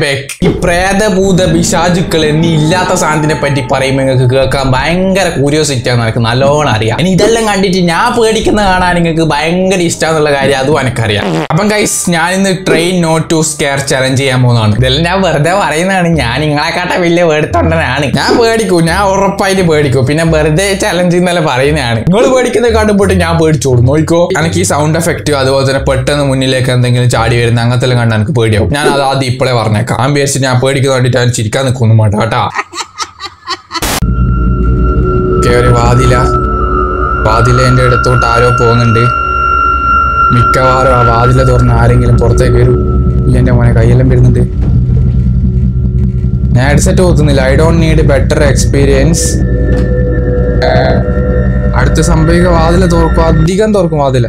Back ഈ പ്രേതഭൂത പിശാചുക്കൾ എന്നീ ഇല്ലാത്ത സാധനത്തിനെ പറ്റി പറയുമ്പോൾ നിങ്ങൾക്ക് കേൾക്കാൻ ഭയങ്കര ക്യൂരിയോസിറ്റി ആണ് എനിക്ക് നല്ലോണം അറിയാം ഇനി ഇതെല്ലാം കണ്ടിട്ട് ഞാൻ പേടിക്കുന്ന കാണാൻ നിങ്ങൾക്ക് ഭയങ്കര ഇഷ്ടമെന്നുള്ള കാര്യം അതും എനിക്കറിയാം അപ്പം ഗൈസ് ഞാൻ ഇന്ന് train not to scare challenge ചെയ്യാൻ പോകുന്നതാണ് ഇതെല്ലാം ഞാൻ വെറുതെ പറയുന്നതാണ് ഞാൻ നിങ്ങളെക്കാട്ട വലിയ പേടിത്തൊണ്ടനാണ് ഞാൻ പേടിക്കും ഞാൻ ഉറപ്പായിട്ട് പേടിക്കും പിന്നെ വെറുതെ ചലഞ്ച് എന്നല്ല പറയുന്നതാണ് നിങ്ങൾ പേടിക്കുന്നത് കണ്ടുപോട്ട് ഞാൻ പേടിച്ചോളൂ നോക്കോ എനിക്ക് ഈ സൗണ്ട് എഫക്റ്റ് അതുപോലെ തന്നെ പെട്ടെന്ന് മുന്നിലേക്ക് എന്തെങ്കിലും ചാടി വരുന്ന അങ്ങനത്തെ എല്ലാം കണ്ടാൽ എനിക്ക് പേടിയാവും ഞാൻ അത് ആദ്യം ഇപ്പോഴേ പറഞ്ഞേക്കാം ഞാൻ വിചാരിച്ച് ഞാൻ പേടിക്കുന്ന വേണ്ടിയിട്ട് ഞാൻ ചിരിക്കാൻ നിൽക്കുന്നു വേണ്ട കേട്ടാ ഓക്കെ ഒരു വാതില വാതിലേന്റെ അടുത്തോട്ട് ആരോ പോകുന്നുണ്ട് മിക്കവാറും ആ വാതില തുറന്ന് ആരെങ്കിലും പുറത്തേക്ക് വരും ഈ എന്റെ മോനെ കൈയെല്ലാം വരുന്നുണ്ട് ഞാൻ ഹെഡ്സെറ്റ് കുത്തുന്നില്ല I don't need better experience അടുത്ത സംഭവിക്കുക വാതില തുറക്കും അധികം തുറക്കും വാതില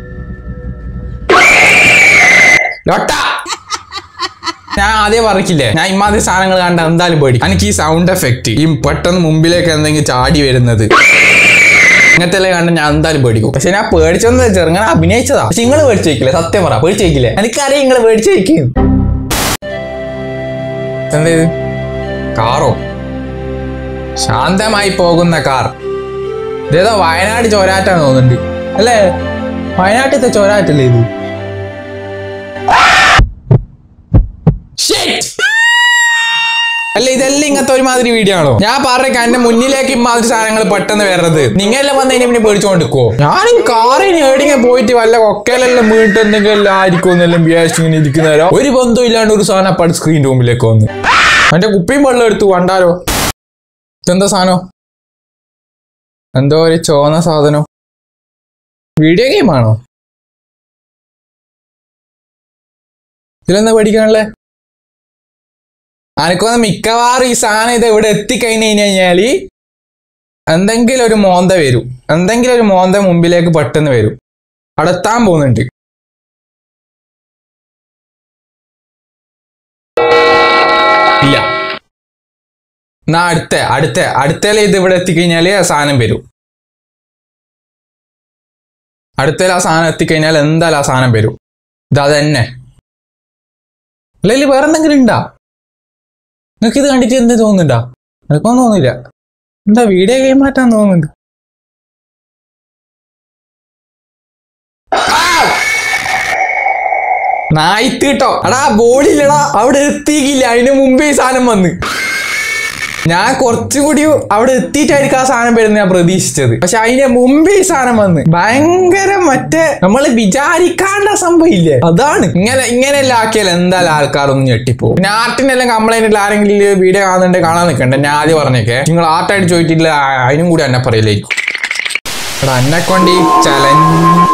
ലോട്ട ഞാൻ ആദ്യം പറക്കില്ലേ ഞാൻ ഇമാതിരി സാധനങ്ങൾ കണ്ട എന്തായാലും പേടിക്കും എനിക്ക് ഈ സൗണ്ട് എഫക്റ്റ് ഈ പെട്ടെന്ന് മുമ്പിലേക്ക് എന്തെങ്കിലും ചാടി വരുന്നത് ഇങ്ങനത്തെ എല്ലാം കണ്ട് ഞാൻ എന്തായാലും പേടിക്കും പക്ഷെ ഞാൻ പേടിച്ചെന്ന് ചെറുങ്ങനെ അഭിനയിച്ചതാ പക്ഷെ നിങ്ങൾ പേടിച്ചേക്കില്ലേ സത്യം പറ പേടിച്ചേക്കില്ലേ എനിക്കറിയാം നിങ്ങൾ പേടിച്ചേക്കും എന്താ ഇത് കാറോ ശാന്തമായി പോകുന്ന കാർ ഇതേതോ വയനാട് ചോരാറ്റാന്ന് തോന്നുന്നുണ്ട് അല്ലേ വയനാട്ടിലത്തെ ചോരാറ്റല്ലേ ഇത് Shit! അല്ല ഇതെല്ലാം ഇങ്ങനത്തെ ഒരുമാതിരി വീഡിയോ ആണോ ഞാൻ പറഞ്ഞ എന്റെ മുന്നിലേക്ക് ഇമാതിരി സാധനങ്ങൾ പെട്ടെന്ന് വരണത് നിങ്ങളെല്ലാം വന്ന് ഇനി പിന്നെ പേടിച്ചോണ്ടിക്കോ ഞാൻ ഈ കാറിന് എവിടെയെങ്കിലും പോയിട്ട് വല്ല കൊക്കയിലെല്ലാം വീണിട്ട് എന്തെങ്കിലും ആയിരിക്കും എന്നെല്ലാം വിചാരിച്ചു ഇങ്ങനെ ഇരിക്കുന്നവരോ ഒരു ബന്ധം ഇല്ലാണ്ട് ഒരു സാധനം അപ്പാട് സ്ക്രീൻ റൂമിലേക്ക് വന്ന് എന്റെ കുപ്പിയും വെള്ളം എടുത്തു കണ്ടാലോ ഇതെന്താ സാധനം എന്തോ ഒരു ചോന്ന സാധനം വീഡിയോ ഗെയിം ആണോ ഇതിലെന്താ പഠിക്കാനുള്ളേ അനക്കൊന്ന് മിക്കവാറും ഈ സാധനം ഇത് ഇവിടെ എത്തിക്കഴിഞ്ഞു കഴിഞ്ഞാല് എന്തെങ്കിലും ഒരു മോന്ത വരും എന്തെങ്കിലും ഒരു മോന്ത മുമ്പിലേക്ക് പെട്ടെന്ന് വരും അവിടെ എത്താൻ പോകുന്നുണ്ട് ഇല്ല എന്നാ അടുത്ത അടുത്ത അടുത്തേലെ ഇത് ഇവിടെ എത്തിക്കഴിഞ്ഞാല് ആ സാധനം വരും അടുത്തേലെ ആ സാധനം എത്തിക്കഴിഞ്ഞാൽ എന്തായാലും ആ സാധനം വരും ഇതാ തന്നെ അല്ലെങ്കിൽ വേറെ എന്തെങ്കിലും ഉണ്ടാ നിങ്ങൾക്ക് ഇത് കണ്ടിട്ട് എന്ത് തോന്നുന്നുണ്ടാ എനിക്കൊന്നും തോന്നില്ല എന്താ വീഡിയോ ഗെയിം മാറ്റാൻ തോന്നുന്നുണ്ട് നായിത്ത് കേട്ടോ എടാ ബോളില്ലടാ അവിടെ എത്തിയില്ല അതിന് മുമ്പേ ഈ സാധനം വന്ന് ഞാൻ കുറച്ചുകൂടി അവിടെ എത്തിയിട്ടായിരിക്കും ആ സാധനം വരുന്നത് ഞാൻ പ്രതീക്ഷിച്ചത് പക്ഷെ അതിന്റെ മുമ്പേ ഈ സാധനം വന്ന് ഭയങ്കര മറ്റേ നമ്മൾ വിചാരിക്കാണ്ട സംഭവം ഇല്ലേ അതാണ് ഇങ്ങനെ ഇങ്ങനെയെല്ലാം ആക്കിയാൽ എന്തായാലും ആൾക്കാരൊന്നും ഞെട്ടിപ്പോകും പിന്നെ ആർട്ടിനെല്ലാം കംപ്ലൈന്റ് ഇല്ല ആരെങ്കിലും വീഡിയോ കാണുന്നുണ്ടെങ്കിൽ കാണാൻ നിൽക്കണ്ട ഞാൻ ആദ്യം പറഞ്ഞേക്കെ നിങ്ങൾ ആർട്ടായിട്ട് ചോദിച്ചിട്ടില്ല ആ- അതിനും കൂടി എന്നെ പറയില്ലായിരിക്കും എടാ എന്നെ കൊണ്ട് ഈ ചലഞ്ച്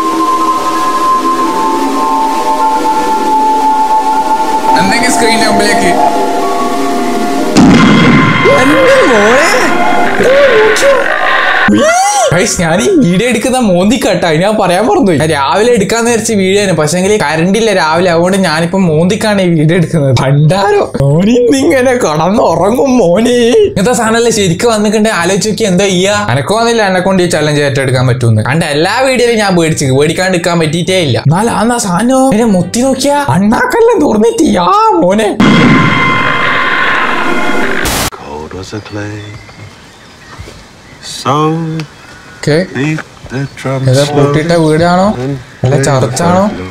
എന്തെങ്കിലും സ്ക്രീനിന്റെ മുമ്പിലേക്ക് ഗൈസ്, ഞാൻ ഈ വീഡിയോ എടുക്കുന്ന മോന്തി കട്ടാ ഞാൻ പറയാൻ പറഞ്ഞു ഞാൻ രാവിലെ എടുക്കാന്ന് വിചാരിച്ച വീഡിയോ ആണ് പക്ഷെങ്കിൽ കറണ്ട് ഇല്ല രാവിലെ അതുകൊണ്ട് ഞാനിപ്പോ മോന്തിക്കാണ് ഈ വീഡിയോ എടുക്കുന്നത് പണ്ടാരോ മോനിന്നിങ്ങനെ കടന്നുറങ്ങും മോനെ ഇങ്ങനത്തെ സാധനമല്ലേ ശരിക്കും വന്നിട്ടുണ്ട് ആലോചിച്ച് നോക്കി എന്താ ചെയ്യാ എനക്ക് വന്നില്ല എന്നെ കൊണ്ട് ഈ ചലഞ്ച് ഏറ്റെടുക്കാൻ പറ്റുമെന്ന് കണ്ട എല്ലാ വീഡിയോയിലും ഞാൻ പേടിച്ചു പേടിക്കാണ്ട് എടുക്കാൻ പറ്റിയിട്ടേ ഇല്ല എന്നാൽ ആ സാധനം എന്നെ മുത്തി നോക്കിയാ അണ്ണാക്കെല്ലാം തുറന്നിട്ട് യാ മോനെ Cold was a clay. So okay beat the drum ഏതാ slow പൊട്ടിയിട്ട വീടാണോ and അല്ല play the ചർച്ചാണോ fiddle.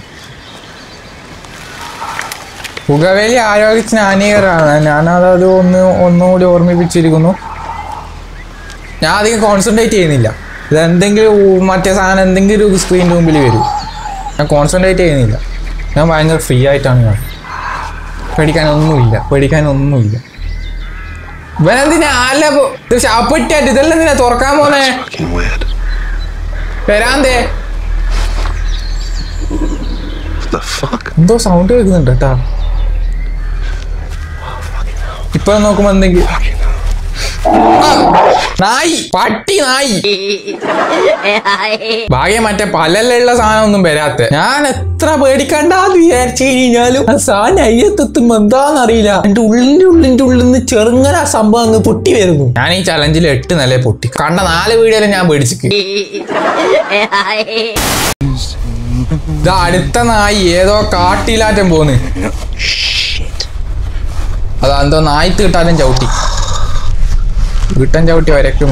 പുകവേലി ആരോഗ്യത്തിന് ഹാനികരമാണ് ഞാനത് ഒന്ന് ഒന്നുകൂടി ഓർമ്മിപ്പിച്ചിരിക്കുന്നു ഞാൻ അധികം കോൺസെൻട്രേറ്റ് ചെയ്യുന്നില്ല ഇത് എന്തെങ്കിലും ഊ- മറ്റേ സാധനം എന്തെങ്കിലും ഒരു സ്ക്രീനിൻ്റെ മുമ്പിൽ വരും ഞാൻ കോൺസെൻട്രേറ്റ് ചെയ്യുന്നില്ല ഞാൻ ഭയങ്കര ഫ്രീ ആയിട്ടാണ് ഞാൻ പേടിക്കാനൊന്നുമില്ല പേടിക്കാനൊന്നുമില്ല ഇവനെന്തിനാ ആല ഷാപ്പിട്ടായിട്ട് ഇതെല്ലാം എന്തിനാ തുറക്കാൻ പോന്നേ Fucking weird. വരാന്തേ What the fuck? എന്തോ സൗണ്ട് കേൾക്കുന്നുണ്ട് കേട്ടാ ഇപ്പൊ നോക്കുമ്പോ എന്തെങ്കിലും ആ, നായി പട്ടി നായി ഭാഗ്യം മറ്റേ പലല്ലുള്ള സാധനം ഒന്നും വരാത്ത ഞാൻ എത്ര പേടിക്കണ്ടാന്ന് വിചാരിച്ചു കഴിഞ്ഞാലും ആ സാധനം അയ്യത്തെത്തുമ്പോ എന്താന്നറിയില്ല എന്റെ ഉള്ളിന്റെ ഉള്ളിന്റെ ഉള്ളിൽ നിന്ന് ചെറുങ്ങനെ ആ സംഭവം അങ്ങ് പൊട്ടി വരുന്നു ഞാൻ ഈ ചലഞ്ചിൽ എട്ട് നില പൊട്ടി കണ്ട നാല് വീഡിയോയിലും ഞാൻ പേടിച്ചിക്ക് ഇത് അടുത്ത നായി ഏതോ കാട്ടിലാറ്റം പോന്ന് അതാ എന്തോ നായ്ത്ത് കിട്ടാനും ചവിട്ടി കിട്ടാൻ ചവിട്ടി വരക്കും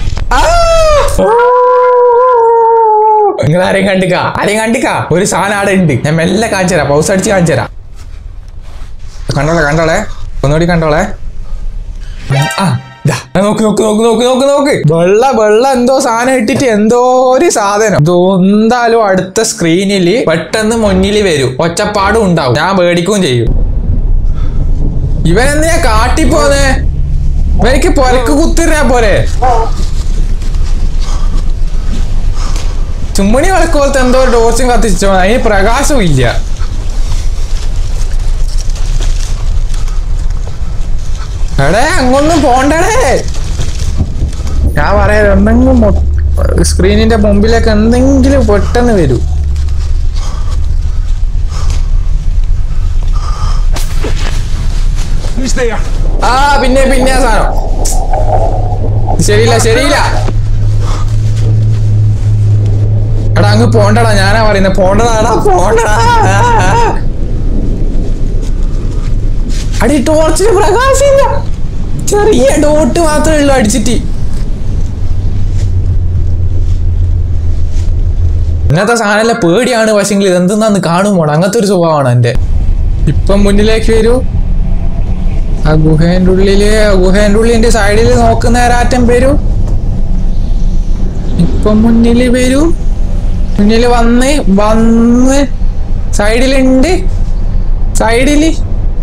നിങ്ങൾ ആരെയും കണ്ടിക്ക ആരെയും കണ്ടിക്ക ഒരു സാധനം അവിടെ ഉണ്ട് ഞാൻ മെല്ലെ കാണിച്ചു തരാം പൗസ് അടിച്ച് കാണിച്ചു തരാം കണ്ടോളെ കണ്ടോളെ ഒന്നുകൂടി കണ്ടോളെ ആ ദാ, നോക്ക് നോക്ക് നോക്ക് നോക്ക് നോക്ക് നോക്ക് വെള്ള വെള്ള എന്തോ സാധനം ഇട്ടിട്ട് എന്തോ ഒരു സാധനം ഇത് എന്തായാലും അടുത്ത സ്ക്രീനിൽ പെട്ടെന്ന് മുന്നിൽ വരും ഒച്ചപ്പാടും ഉണ്ടാവും ഞാൻ പേടിക്കുകയും ചെയ്യും ഇവൻ എന്തിനാ കാട്ടിപ്പോന്നെ ഇവനിക്ക് പൊരക്ക് കുത്തിരാ പോരെ ചുമ്മണി വിളക്ക് പോലത്തെ എന്തോ ഒരു ഡോസും കത്തിച്ചോ അതിന് പ്രകാശവും ഇല്ല എടേ അങ്ങൊന്നും പോണ്ടടേ ഞാൻ പറയാം എന്തെങ്കിലും മൊ- സ്ക്രീനിന്റെ മുമ്പിലേക്ക് എന്തെങ്കിലും പെട്ടെന്ന് വരൂ ആ പിന്നെ പിന്നെ ആ സാധനം ശരിയില്ല ശരിയില്ല എടാ അങ്ങ് പോണ്ടടാ ഞാനാ പറയുന്നത് പോണ്ടടാ പോണ്ടടാ അടി ടോർച്ചിന് പ്രകാശമില്ല ചെറിയ ഡോട്ട് മാത്രമേ ഉള്ളൂ അടിച്ചിട്ട് ഇങ്ങനത്തെ സാധനമല്ല പേടിയാണ് പക്ഷെങ്കിൽ ഇതെന്തെന്നാന്ന് കാണുമ്പോൾ അങ്ങനത്തെ ഒരു സ്വഭാവമാണ് എൻ്റെ ഇപ്പം മുന്നിലേക്ക് വരൂ ആ ഗുഹേൻ്റെ ഉള്ളില് ആ ഗുഹേൻ്റെ ഉള്ളിന്റെ സൈഡിൽ നോക്കുന്ന ഒരാറ്റം വരൂ ഇപ്പം മുന്നിൽ വരൂ മുന്നിൽ വന്ന് വന്ന് സൈഡിലുണ്ട് സൈഡില്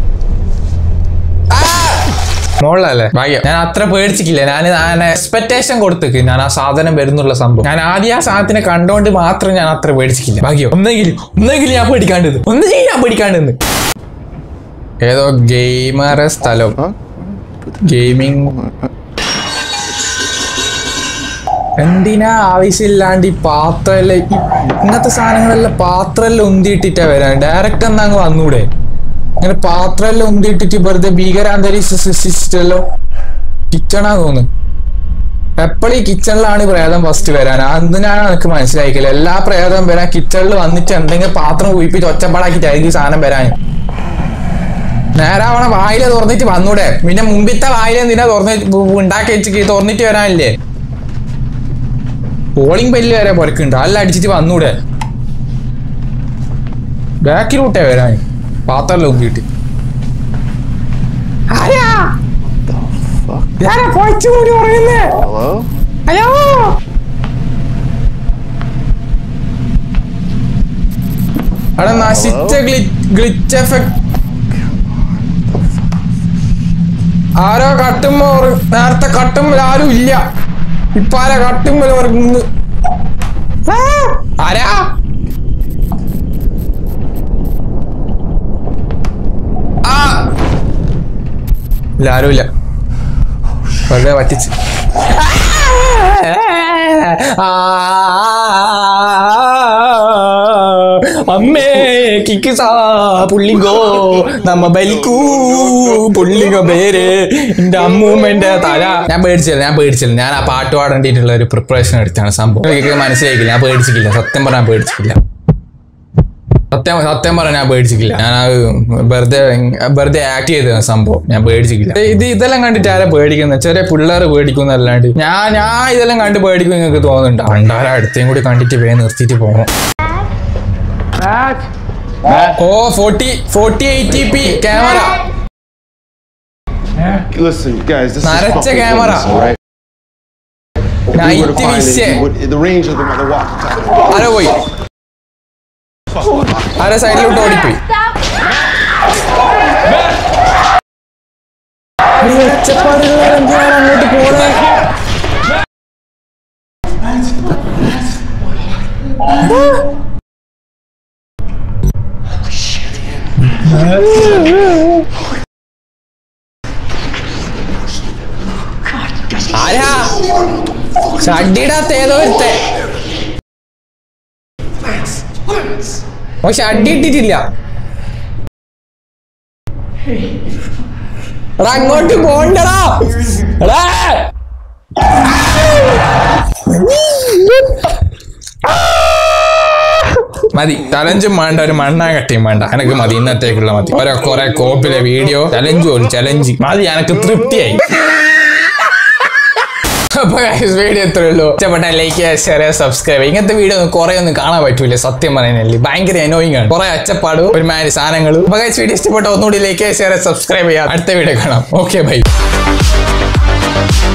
മോളല്ലേ ഭാഗ്യം ഞാൻ അത്ര പേടിച്ചിട്ടില്ല ഞാൻ ഞാൻ എക്സ്പെക്ടേഷൻ കൊടുത്തേക്ക് ഞാൻ ആ സാധനം വരുന്നുള്ള സംഭവം ഞാൻ ആദ്യം ആ സാധനത്തിനെ കണ്ടോണ്ട് മാത്രം ഞാൻ അത്ര പേടിച്ചിട്ടില്ല ഭാഗ്യം ഒന്നെങ്കിലും ഒന്നെങ്കിലും ഞാൻ പേടിക്കാണ്ടെന്ന് ഒന്നെങ്കിലും ഞാൻ പേടിക്കാണ്ടെന്ന് ഏതോ ഗെയിമറെ സ്ഥലം ഗെയിമിംഗ് എന്തിനാ ആവശ്യമില്ലാണ്ട് ഈ പാത്രമെല്ലാം ഈ ഇങ്ങനത്തെ സാധനങ്ങളെല്ലാം പാത്രമെല്ലാം ഉന്തിയിട്ടിട്ടാ വരാൻ ഡയറക്റ്റ് എന്നാ അങ്ങ് വന്നൂടെ ഇങ്ങനെ പാത്രമെല്ലാം ഉന്തിയിട്ടിട്ട് വെറുതെ ഭീകരാന്തരീക്ഷ സൃഷ്ടിച്ചിട്ടല്ലോ കിച്ചണാ തോന്നുന്നു എപ്പോഴും ഈ കിച്ചണിലാണ് പ്രേതം ഫസ്റ്റ് വരാൻ എന്തിനാണ് എനിക്ക് മനസ്സിലാക്കില്ല എല്ലാ പ്രേതം വരാൻ കിച്ചണിൽ വന്നിട്ട് എന്തെങ്കിലും പാത്രം കുയിപ്പിച്ച് ഒച്ചപ്പാടാക്കിയിട്ടായിരിക്കും ഈ സാധനം വരാൻ നേരാവണ വായില തുറന്നിട്ട് വന്നൂടെ പിന്നെ മുമ്പിത്തെ വായില എന്തിനാ തുറന്ന് ഉണ്ടാക്കി വെച്ച് തുറന്നിട്ട് വരാനില്ലേ പോളിംഗ് ബെല്ല് വരെ പുറക്കുണ്ട് അല്ല അടിച്ചിട്ട് വന്നൂടെ ബാക്കിലൂട്ടേ വരാൻ പാത്രമല്ല ഉന്തിയിട്ട് ആരാ ഞാനാ പൊളിച്ചു കൂടി പറയുന്നേ Hello? ഹലോ അവിടെ നശിച്ച ഗ്ലിച്ച് എഫക്ട് ആരോ കട്ടുമ്പോ ഉറ- നേരത്തെ കട്ടുമ്പോൾ ആരും ഇല്ല ഇപ്പൊ ആരാ കട്ടുമ്പോൾ ഉറങ്ങുന്നു ആ, ആരാ ആ ഇല്ല ആരും ഇല്ല വെറുതെ പറ്റിച്ച് ആ, അമ്മേ കിക്കുസാ പുള്ളിങ്കോ നമ്മ ബലിക്കൂ പുള്ളിങ്കോ പേര് എന്റെ അമ്മൂമ്മന്റെ തല ഞാൻ പേടിച്ചില്ല ഞാൻ പേടിച്ചില്ല ഞാൻ ആ പാട്ട് പാടേണ്ടിട്ടുള്ള ഒരു പ്രിപ്പറേഷൻ എടുത്താണ് സംഭവം എനിക്ക് മനസ്സിലാക്കില്ല ഞാൻ പേടിച്ചിട്ടില്ല സത്യം പറഞ്ഞാൽ പേടിച്ചിട്ടില്ല സത്യം സത്യം പറഞ്ഞാൽ ഞാൻ പേടിച്ചിട്ടില്ല ഞാൻ അത് വെറുതെ വെറുതെ ആക്ട് ചെയ്ത സംഭവം ഞാൻ പേടിച്ചിട്ടില്ല ഇത് ഇതെല്ലാം കണ്ടിട്ട് ആരാ പേടിക്കുന്നത് ചെറിയ പിള്ളേർ പേടിക്കുന്നല്ലാണ്ട് ഞാൻ ഞാൻ ഇതെല്ലാം കണ്ട് പേടിക്കും നിങ്ങൾക്ക് തോന്നുന്നുണ്ട് പണ്ടാര അടുത്തേം കൂടി കണ്ടിട്ട് വേ നിർത്തിയിട്ട് പോകണം ഓ forty forty eighty p camera Listen, guys, this നരച്ച is fucking camera. business, all right? If we were to Night find it, vision. you would- the range of the, the walk. ആരോ പോയി ആരോ സൈഡിലോട്ട് ഓടിപ്പോയി ഈ ഒച്ചപ്പാടുകൾ എന്തിനാണ് അങ്ങോട്ട് പോണേ ആരാ ഷഡിടാത്ത ഏതോ ഒരുത്തെ ഓ ഷഡി ഇട്ടിട്ടില്ല എടാ അങ്ങോട്ട് പോണ്ടടാ എടാ മതി ചലഞ്ചും വേണ്ട ഒരു മണ്ണാകട്ടിയും വേണ്ട എനിക്ക് മതി ഇന്നത്തേക്കുള്ള മതി ഓരോ കുറെ കോപ്പിലെ വീഡിയോ ചലഞ്ച് പോലും ചലഞ്ച് മതി എനിക്ക് തൃപ്തിയായി അപ്പൊ വീഡിയോ എത്രേ ഉള്ളൂ ഇഷ്ടപ്പെട്ട ലൈക്ക് ചെയ്യുക ഷെയർ ചെയ്യുക സബ്സ്ക്രൈബ് ഇങ്ങനത്തെ വീഡിയോ ഒന്നും കുറെ ഒന്നും കാണാൻ പറ്റൂല സത്യം പറയാനല്ലേ ഭയങ്കര അനോയിങ് ആണ് കുറെ ഒച്ചപ്പാട് ഒരുമാതിരി സാധനങ്ങൾ അപ്പൊ വീഡിയോ ഇഷ്ടപ്പെട്ട ഒന്നുകൂടി ലൈക്ക് ചെയ്യുക ഷെയർ ചെയ്യുക സബ്സ്ക്രൈബ് ചെയ്യുക അടുത്ത വീഡിയോ കാണാം ഓക്കെ ബൈ